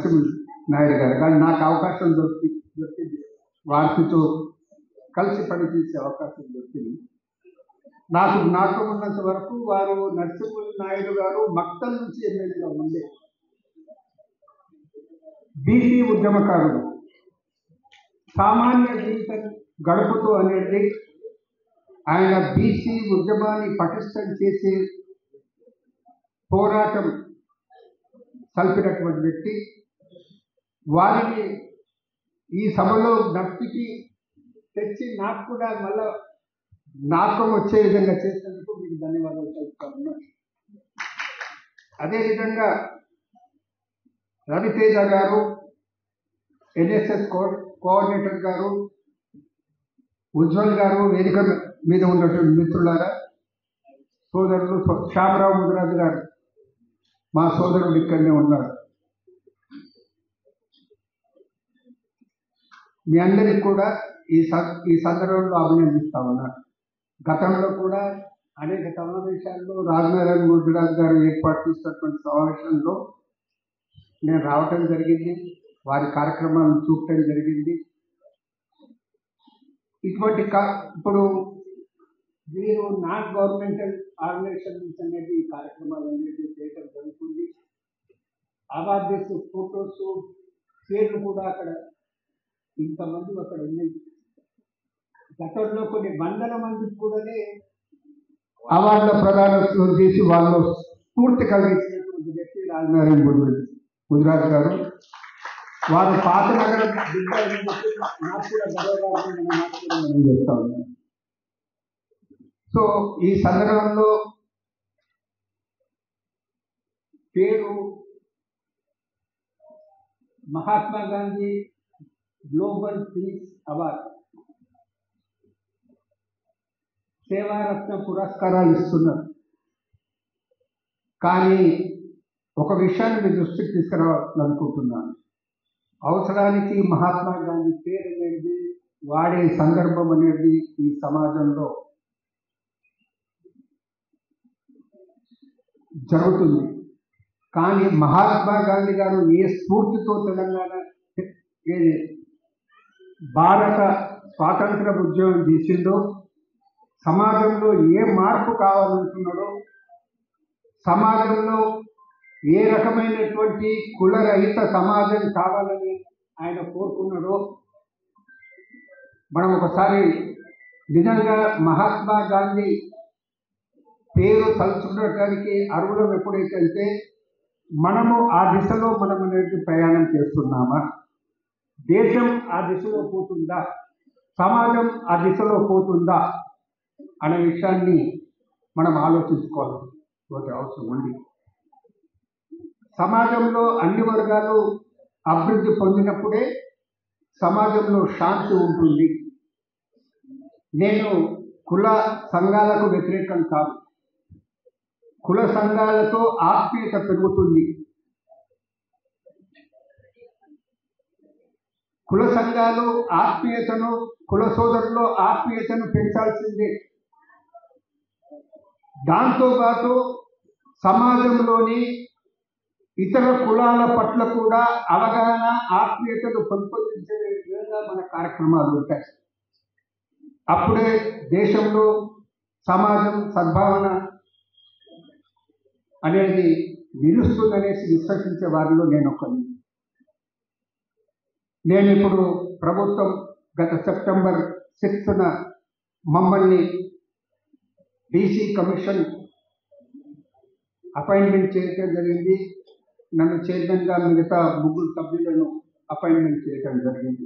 నరసింహ నాయుడు గారు కానీ నాకు అవకాశం దొరికి దొరికింది వారితో కలిసి పనిచేసే అవకాశం దొరికింది నాకు నాకు ఉన్నంత వరకు వారు నరసింహ నాయుడు గారు మక్తల్ నుంచి ఎమ్మెల్యేగా ఉండే బీసీ ఉద్యమకారుడు సామాన్య జీవితం గడుపుతూ అనేది ఆయన బీసీ ఉద్యమాన్ని పటిష్టం చేసే పోరాటం సల్పినటువంటి వ్యక్తి వారిని ఈ సభలో జ్ఞప్తికి తెచ్చి నాకు కూడా మళ్ళా నాకం వచ్చే విధంగా చేసినందుకు మీకు ధన్యవాదాలు తెలుపుతా ఉన్నాను అదేవిధంగా రవితేజ గారు ఎన్ఎస్ఎస్ కో కోఆర్డినేటర్ గారు ఉజ్వల్ గారు వేదిక మీద ఉన్నటువంటి మిత్రులారా సోదరులు సో- శ్యామరావు ముదిరాజు గారు మా సోదరుడు ఇక్కడనే ఉన్నారు మీ అందరికి కూడా ఈ స- ఈ సందర్భంలో అభినందిస్తా ఉన్నాను గతంలో కూడా అనేక సమావేశాల్లో రాజనారాయణ ముదిరాజు గారు ఏర్పాటు చేసినటువంటి సమావేశంలో నేను రావటం జరిగింది వారి కార్యక్రమాలను చూడటం జరిగింది ఇటువంటి కా ఇప్పుడు మీరు నాన్ గవర్నమెంటల్ ఆర్గనైజేషన్స్ అనేది ఈ కార్యక్రమాలు అనేది చేయటం జరుగుతుంది అవార్డెస్ ఫొటోస్ పేర్లు కూడా అక్కడ ఇంతమంది అక్కడ ఉన్నాయి గతంలో కొన్ని వందల మందికి కూడానే అవార్డుల ప్రదానోత్సవం చేసి వాళ్ళు స్ఫూర్తి కలిగించినటువంటి వ్యక్తి రాజనారాయణ గుజరాజ్ గుజరాత్ గారు వారు పాత నగరం బిడ్డ అని చెప్పి నాకు కూడా గర్వకారణమైన మాట కూడా నేను చెప్తా ఉన్నాను సో ఈ సందర్భంలో పేరు Mahatma Gandhi global peace award సేవారత్న పురస్కారాలు ఇస్తున్నారు కానీ ఒక విషయాన్ని మీ దృష్టికి తీసుకురావాలనుకుంటున్నాను అవసరానికి మహాత్మా గాంధీ పేరు అనేది వాడే సందర్భం అనేది ఈ సమాజంలో జరుగుతుంది కానీ మహాత్మా గాంధీ గారు ఏ స్ఫూర్తితో తెలంగాణ ఏది భారత స్వాతంత్ర ఉద్యమం చేసిండో సమాజంలో ఏ మార్పు కావాలనుకున్నాడో సమాజంలో ఏ రకమైనటువంటి కులరహిత సమాజం కావాలని ఆయన కోరుకున్నాడో మనం ఒకసారి నిజంగా మహాత్మా గాంధీ పేరు తలుచుకోవడానికి అర్హులం ఎప్పుడైతే అంటే మనము ఆ దిశలో మనం అనేది ప్రయాణం చేస్తున్నామా దేశం ఆ దిశలో పోతుందా సమాజం ఆ దిశలో పోతుందా అనే విషయాన్ని మనం ఆలోచించుకోవాల్సిన అవసరం ఉంది సమాజంలో అన్ని వర్గాలు అభివృద్ధి పొందినప్పుడే సమాజంలో శాంతి ఉంటుంది నేను కుల సంఘాలకు వ్యతిరేకం కాదు కుల సంఘాలతో ఆత్మీయత పెరుగుతుంది కుల సంఘాలు ఆత్మీయతను కుల సోదరుల్లో ఆత్మీయతను పెంచాల్సిందే దాంతోపాటు సమాజంలోని ఇతర కులాల పట్ల కూడా అవగాహన ఆత్మీయతను పెంపొందించే విధంగా మన కార్యక్రమాలు ఉంటాయి అప్పుడే దేశంలో సమాజం సద్భావన అనేది నిలుస్తుందనేసి విశ్వసించే వారిలో నేను ఒకరిని నేను ఇప్పుడు ప్రభుత్వం గత సెప్టెంబర్ సిక్స్త్న మమ్మల్ని బీసీ కమిషన్ అపాయింట్మెంట్ చేయడం జరిగింది నన్ను చైర్మన్గా మిగతా ముగ్గురు సభ్యులను అపాయింట్మెంట్ చేయడం జరిగింది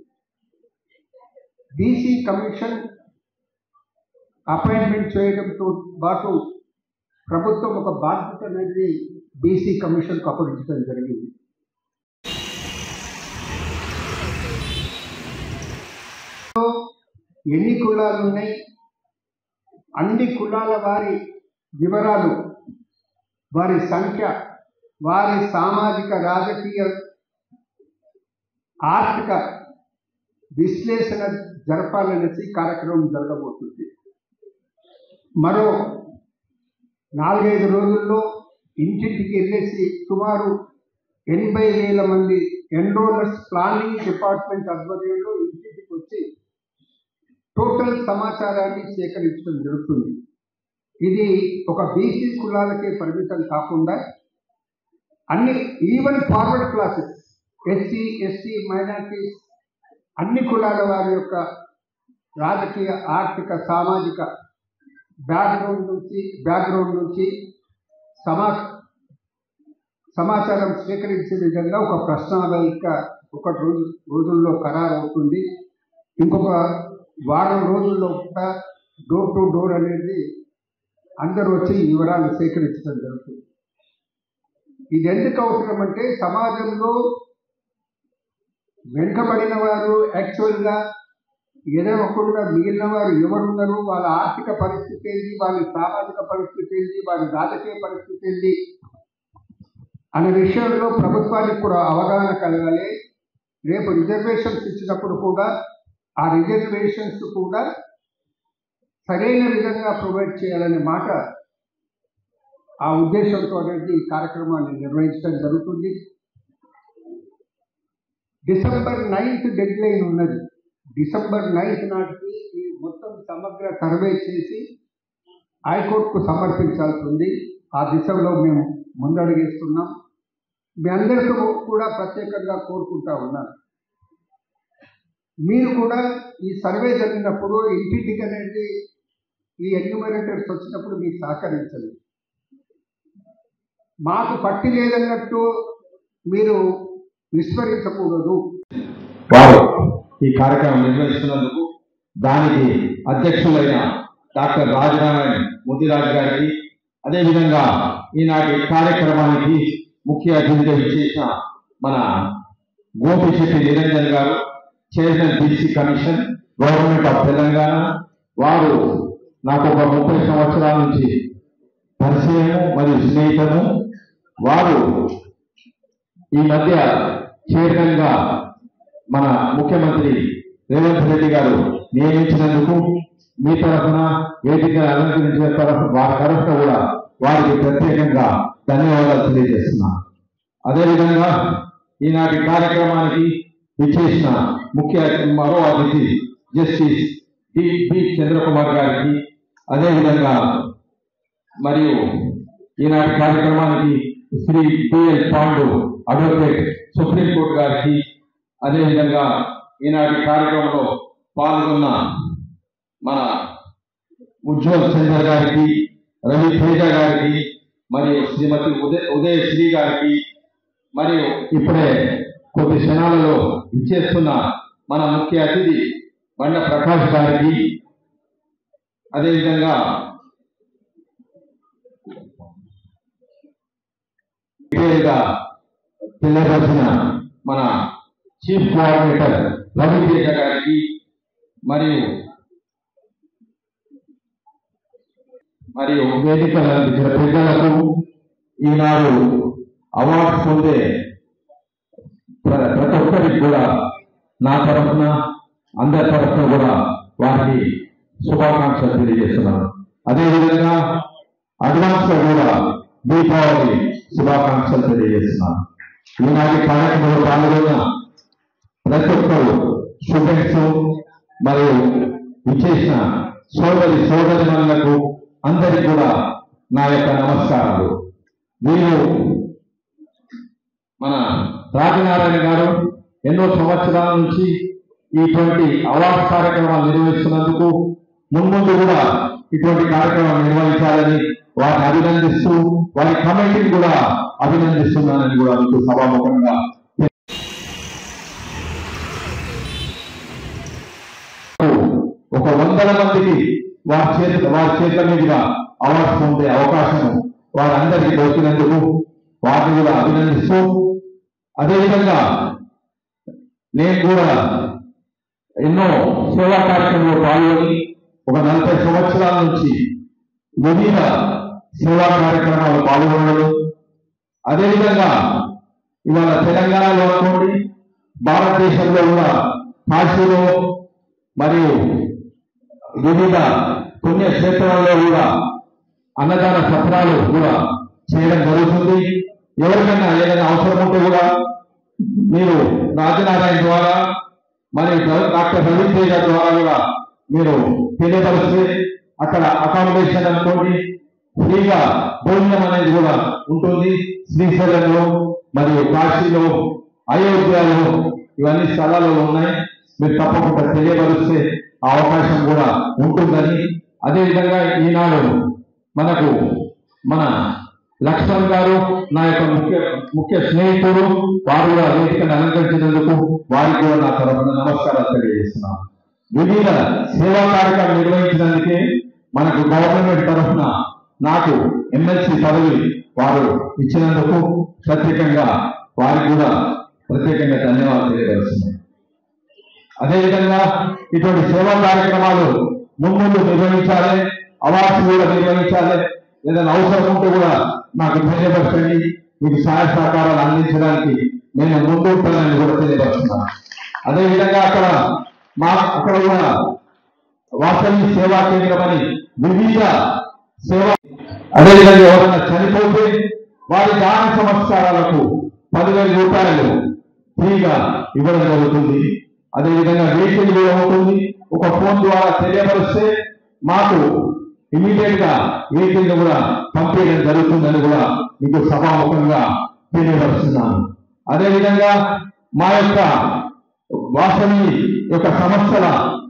బీసీ కమిషన్ అపాయింట్మెంట్ చేయడంతో పాటు ప్రభుత్వం ఒక బాధ్యత అనేది బీసీ కమిషన్కు అప్పగించడం జరిగింది ఎన్ని కులాలు ఉన్నాయి అన్ని కులాల వారి వివరాలు వారి సంఖ్య వారి సామాజిక రాజకీయ ఆర్థిక విశ్లేషణ జరపాలనేసి కార్యక్రమం జరగబోతుంది మరో నాలుగైదు రోజుల్లో ఇంటింటికి వెళ్ళేసి సుమారు ఎనభై వేల మంది ఎన్రోలర్స్ ప్లానింగ్ డిపార్ట్మెంట్ ఆధ్వర్యంలో ఇంటికి వచ్చి టోటల్ సమాచారాన్ని సేకరించడం జరుగుతుంది ఇది ఒక బీసీ కులాలకే పరిమితం కాకుండా అన్ని even forward classes SC ST minorities అన్ని కులాల వారి యొక్క రాజకీయ ఆర్థిక సామాజిక బ్యాక్గ్రౌండ్ నుంచి బ్యాక్గ్రౌండ్ నుంచి సమా సమాచారం స్వీకరించే విధంగా ఒక ప్రశ్నావేదిక ఒక రోజు రోజుల్లో ఖరారు అవుతుంది ఇంకొక వారం రోజుల్లో కూడా డోర్ టు డోర్ అనేది అందరూ వచ్చి ఈ వివరాలు సేకరించడం జరుగుతుంది ఇది ఎందుకు అవసరం అంటే సమాజంలో వెనుకబడిన వారు యాక్చువల్గా ఎదవకుండా మిగిలిన వారు ఎవరున్నారు వాళ్ళ ఆర్థిక పరిస్థితి ఏంటి వాళ్ళ సామాజిక పరిస్థితి ఏంటి వాళ్ళ రాజకీయ పరిస్థితి ఏంటి అనే విషయంలో ప్రభుత్వానికి కూడా అవగాహన కలగాలి రేపు రిజర్వేషన్స్ ఇచ్చినప్పుడు కూడా ఆ రిజర్వేషన్స్ కూడా సరైన విధంగా ప్రొవైడ్ చేయాలనే మాట ఆ ఉద్దేశంతో అనేది ఈ కార్యక్రమాన్ని నిర్వహించడం జరుగుతుంది డిసెంబర్ నైన్త్ డెడ్ లైన్ ఉన్నది డిసెంబర్ నైన్త్ నాటికి ఈ మొత్తం సమగ్ర సర్వే చేసి హైకోర్టుకు సమర్పించాల్సి ఉంది ఆ దిశలో మేము ముందడుగేస్తున్నాం మీ అందరికీ కూడా ప్రత్యేకంగా కోరుకుంటా ఉన్నాను మీరు కూడా ఈ సర్వే జరిగినప్పుడు ఇంటింటికి అనేది ఈ ఎన్యూమరేటర్స్ వచ్చినప్పుడు మీరు సహకరించండి మాకు పట్టి లేదన్నట్టు మీరు విస్మరించకూడదు వారు ఈ కార్యక్రమం నిర్వహిస్తున్నందుకు దానికి అధ్యక్షులైన డాక్టర్ రాజనారాయణ ముదిరాజు గారికి అదేవిధంగా ఈనాటి కార్యక్రమానికి ముఖ్య అతిథిగా విచ్చేసిన మన గోపిశెట్టి నిరంజన్ గారు chairman BC commission government of Telangana వారు నాకు ఒక ముప్పై సంవత్సరాల నుంచి పరిచయము మరియు స్నేహితము వారు ఈ మధ్య చైర్మన్ గా మన ముఖ్యమంత్రి రేవంత్ రెడ్డి గారు నియమించినందుకు మీ తరఫున వేదిక అలంకరించిన తరఫు వారి తరఫున కూడా వారికి ప్రత్యేకంగా ధన్యవాదాలు తెలియజేస్తున్నాను అదేవిధంగా ఈనాటి కార్యక్రమానికి విచ్చేసిన ముఖ్య మరో అతిథి జస్టిస్ డి బి చంద్రకుమార్ గారికి అదేవిధంగా మరియు ఈనాటి కార్యక్రమానికి Shri PL Pandu advocate supreme court గారికి అదేవిధంగా ఈనాటి కార్యక్రమంలో పాల్గొన్న మన ఉజ్వల్ చందర్ గారికి రవి తేజ గారికి మరియు శ్రీమతి ఉదయ ఉదయ శ్రీ గారికి మరియు ఇప్పుడే కొద్ది క్షణాలలో ఇచ్చేస్తున్న మన ముఖ్య అతిథి బండ ప్రకాష్ గారికి అదేవిధంగా డీటెయిల్గా తెలియపరిచిన మన చీఫ్ కోఆర్డినేటర్ రవితేజ గారికి మరియు మరియు వేదికలు అందించిన పెద్దలకు ఈనాడు అవార్డ్స్ పొందే ప్ర- ప్రతి ఒక్కరికి కూడా నా తరఫున అందరి తరఫున కూడా వారికి శుభాకాంక్షలు తెలియజేస్తున్నాను అదేవిధంగా అడ్వాన్స్ గా కూడా దీపావళి శుభాకాంక్షలు తెలియజేస్తున్నాను ఈనాటి కార్యక్రమంలో పాల్గొన్న ప్రతి ఒక్కరు స్టూడెంట్స్ మరియు విచ్చేసిన సోదరి సోదరిమణులకు అందరికీ కూడా నా యొక్క నమస్కారాలు వీరు మన రాజనారాయణ గారు ఎన్నో సంవత్సరాల నుంచి ఇటువంటి అవార్డు కార్యక్రమాలు నిర్వహిస్తున్నందుకు మున్ముందు కూడా ఇటువంటి కార్యక్రమాలు నిర్వహించాలని వారిని అభినందిస్తూ వారి కమిటీని కూడా అభినందిస్తున్నానని కూడా మీకు సభాముఖంగా ఒక వందల మందికి వారి చేత వారి చేతుల మీదుగా అవార్డ్స్ పొందే అవకాశం వారందరికీ దొరికినందుకు వారిని కూడా అభినందిస్తూ అదేవిధంగా నేను కూడా ఎన్నో సేవా కార్యక్రమంలో పాల్గొని ఒక నలభై సంవత్సరాల నుంచి వివిధ సేవా కార్యక్రమాలు పాల్గొనడం అదేవిధంగా ఇవాళ తెలంగాణలో అనుకోండి భారతదేశంలో కూడా కాశీలో మరియు వివిధ పుణ్యక్షేత్రాల్లో కూడా అన్నదాన సత్రాలు కూడా చేయడం జరుగుతుంది ఎవరికైనా ఏదైనా అవసరం ఉంటే కూడా మీరు రాజనారాయణ ద్వారా మరి డాక్టర్ రవితేజ ద్వారా కూడా మీరు తెలియపరిస్తే అక్కడ అకామిడేషన్ అనుకోండి ఫ్రీగా భోజనం అనేది కూడా ఉంటుంది శ్రీశైలంలో మరియు కాశీలో అయోధ్యలో ఇవన్నీ స్థలాలలో ఉన్నాయి మీరు తప్పకుండా తెలియపరిస్తే ఆ అవకాశం కూడా ఉంటుందని అదేవిధంగా ఈనాడు మనకు మన లక్ష్మణ్ గారు నా యొక్క ముఖ్య ముఖ్య స్నేహితుడు వారు కూడా వేదికను అలంకరించినందుకు వారికి కూడా నా తరఫున నమస్కారాలు తెలియజేస్తున్నాను వివిధ సేవా కార్యక్రమం నిర్వహించినందుకే మనకు గవర్నమెంట్ తరఫున నాకు ఎమ్మెల్సీ పదవి వారు ఇచ్చినందుకు ప్రత్యేకంగా వారికి కూడా ప్రత్యేకంగా ధన్యవాదాలు తెలియజేస్తున్నాను అదేవిధంగా ఇటువంటి సేవా కార్యక్రమాలు ముందు నిర్వహించాలి అవార్డ్స్ కూడా నిర్వహించాలి ఏదైనా అవసరం ఉంటే కూడా నాకు తెలియపరచండి మీకు సహాయ సహకారాలు అందించడానికి నేను ముందు ఉంటానని కూడా తెలియపరుస్తున్నాను అదేవిధంగా అక్కడ మా అక్కడ కూడా వాసవి సేవా కేంద్రం అని వివిధ సేవా అదేవిధంగా ఎవరైనా చనిపోతే వారి దాన సంస్కారాలకు పదివేల రూపాయలు ఫ్రీగా ఇవ్వడం జరుగుతుంది అదేవిధంగా వెహికల్ కూడా ఉంటుంది ఒక ఫోన్ ద్వారా తెలియపరిస్తే మాకు ఇమీడియట్ గా వెహికల్ కూడా పంపించడం జరుగుతుందని కూడా మీకు సభాముఖంగా తెలియపరుస్తున్నాను అదేవిధంగా మా యొక్క వాసవి యొక్క సంస్థల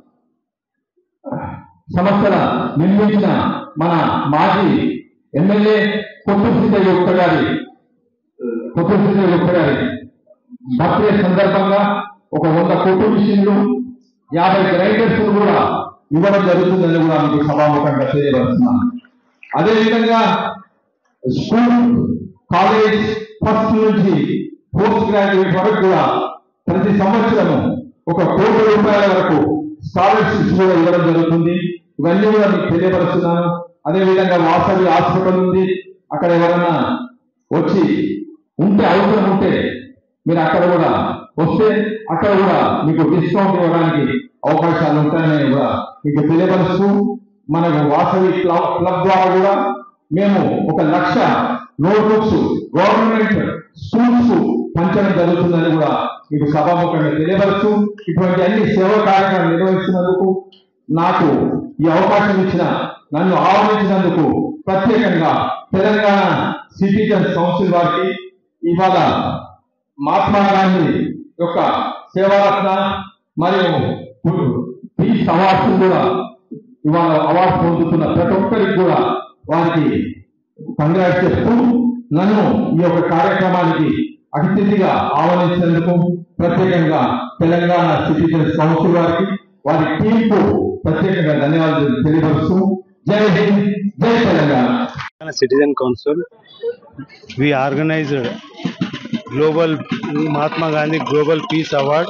సంస్థల నిర్మించిన మన మాజీ ఎమ్మెల్యే కొట్టుసిద్ధ యొక్క గారి కొట్టుసిద్ధ యొక్క గారి బర్త్డే సందర్భంగా ఒక వంద కోట్ల మిషన్లు యాభై గ్రైడర్స్ కూడా ఇవ్వడం జరుగుతుందని కూడా మీకు సభాముఖంగా తెలియజేస్తున్నాను అదేవిధంగా స్కూల్ కాలేజ్ ఫస్ట్ నుంచి పోస్ట్ గ్రాడ్యుయేట్ వరకు కూడా ప్రతి సంవత్సరము ఒక కోటి రూపాయల వరకు స్కాలర్షిప్స్ కూడా ఇవ్వడం జరుగుతుంది ఇవన్నీ కూడా మీకు తెలియపరుస్తున్నాను అదేవిధంగా వాసవి హాస్పిటల్ ఉంది అక్కడ ఎవరైనా వచ్చి ఉంటే అవసరం ఉంటే మీరు అక్కడ కూడా వస్తే అక్కడ కూడా మీకు డిస్కౌంట్ ఇవ్వడానికి అవకాశాలు ఉంటాయని కూడా మీకు తెలియపరుస్తూ మనకు వాసవి క్లబ్ క్లబ్ ద్వారా కూడా మేము ఒక లక్ష నోట్బుక్స్ గవర్నమెంట్ స్కూల్స్ పంచడం జరుగుతుందని కూడా మీకు సభాముఖంగా తెలియపరుస్తూ ఇటువంటి అన్ని సేవా కార్యక్రమాలు నిర్వహిస్తున్నందుకు నాకు ఈ అవకాశం ఇచ్చిన నన్ను ఆహ్వానించినందుకు ప్రత్యేకంగా తెలంగాణ సిటిజన్స్ కౌన్సిల్ వారికి ఇవాళ మహాత్మా గాంధీ యొక్క సేవారత్న మరియు పీస్ అవార్డ్స్ కూడా ఇవాళ అవార్డు పొందుతున్న ప్రతి ఒక్కరికి కూడా వారికి కంగ్రాట్స్ చెప్తూ నన్ను ఈ యొక్క కార్యక్రమానికి అతిథిగా ఆహ్వానించినందుకు ప్రత్యేకంగా తెలంగాణ సిటిజన్స్ కౌన్సిల్ వారికి వారి టీంకు ప్రత్యేకంగా ధన్యవాదాలు తెలియపరుస్తూ జై హింద్ జై Telangana Telangana Citizen Council, we organized Global Mahatma Gandhi Global Peace Award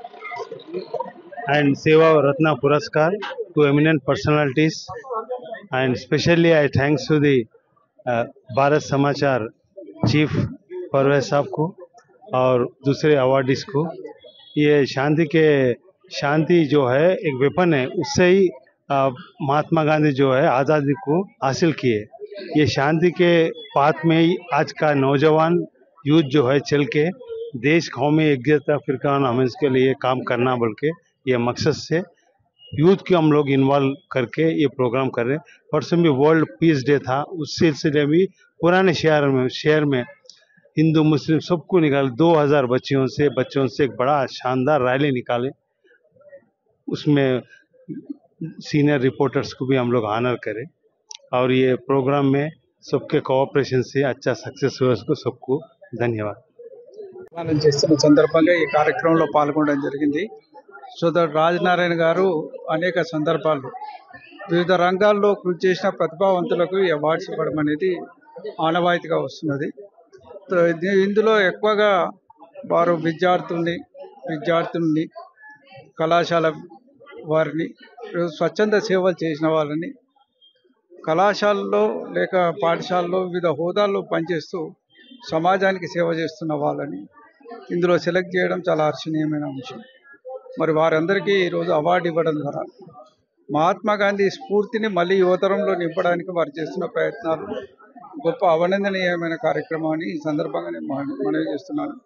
and Seva Ratna Puraskar to eminent personalities. And especially I thanks to the uh, Bharat Samachar Chief Parvez साहब को और दूसरे अवार्डीज को ये शांति के शांति जो है एक वेपन है उससे ही अ, महात्मा गांधी जो है आज़ादी को हासिल किए ये शांति के पाथ में ही आज का नौजवान यूथ जो है चल के देश कौमी एकता फिरकान हमें के लिए काम करना बोल के ये मकसद से यूथ को हम लोग इन्वॉल्व करके ये प्रोग्राम कर रहे हैं परसों भी वर्ल्ड पीस डे था उस सिलसिले में पुराने शहर में शहर में हिंदू मुस्लिम सबको निकाल 2000 बच्चियों से बच्चों से एक बड़ा शानदार रैली निकाले उसमें सीनियर रिपोर्टर्स को भी हम लोग ऑनर करें और ये प्रोग्राम में सबके कोऑपरेशन से अच्छा सक्सेस हुआ उसको सबको धन्यवाद పాలన చేస్తున్న సందర్భంగా ఈ కార్యక్రమంలో పాల్గొనడం జరిగింది సోదరుడు రాజనారాయణ గారు అనేక సందర్భాల్లో వివిధ రంగాల్లో కృషి చేసిన ప్రతిభావంతులకు ఈ అవార్డ్స్ ఇవ్వడం అనేది ఆనవాయితీగా వస్తున్నది సో ఇది- ఇందులో ఎక్కువగా వారు విద్యార్థుల్ని విద్యార్థుల్ని కళాశాల వారిని స్వచ్ఛంద సేవలు చేసిన వాళ్ళని కళాశాలలో లేక పాఠశాలలో వివిధ హోదాల్లో పనిచేస్తూ సమాజానికి సేవ చేస్తున్న వాళ్ళని ఇందులో సెలెక్ట్ చేయడం చాలా హర్షణీయమైన అంశం మరి వారందరికీ ఈరోజు అవార్డు ఇవ్వడం ద్వారా మహాత్మా గాంధీ స్ఫూర్తిని మళ్ళీ యువతరంలో నింపడానికి వారు చేస్తున్న ప్రయత్నాలు గొప్ప అభినందనీయమైన కార్యక్రమం అని ఈ సందర్భంగా నేను మన- మనవి చేస్తున్నాను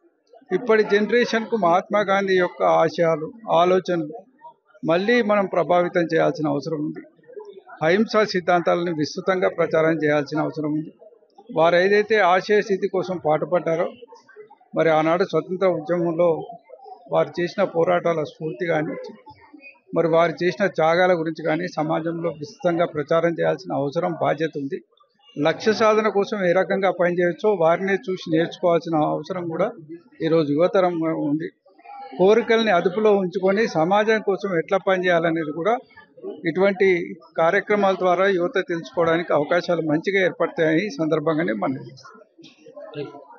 ఇప్పటి జనరేషన్కు మహాత్మా గాంధీ యొక్క ఆశయాలు ఆలోచనలు మళ్ళీ మనం ప్రభావితం చేయాల్సిన అవసరం ఉంది అహింసా సిద్ధాంతాలను విస్తృతంగా ప్రచారం చేయాల్సిన అవసరం ఉంది వారు ఏదైతే ఆశయ స్థితి కోసం పాటుపడ్డారో మరి ఆనాడు స్వతంత్ర ఉద్యమంలో వారు చేసిన పోరాటాల స్ఫూర్తి కానీ మరి వారు చేసిన త్యాగాల గురించి కానీ సమాజంలో విస్తృతంగా ప్రచారం చేయాల్సిన అవసరం బాధ్యత ఉంది లక్ష్య సాధన కోసం ఏ రకంగా పనిచేయచ్చో వారినే చూసి నేర్చుకోవాల్సిన అవసరం కూడా ఈరోజు యువతరం ఉంది కోరికల్ని అదుపులో ఉంచుకొని సమాజం కోసం ఎట్లా పనిచేయాలనేది కూడా ఇటువంటి కార్యక్రమాల ద్వారా యువత తెలుసుకోవడానికి అవకాశాలు మంచిగా ఏర్పడతాయని ఈ సందర్భంగానే మనం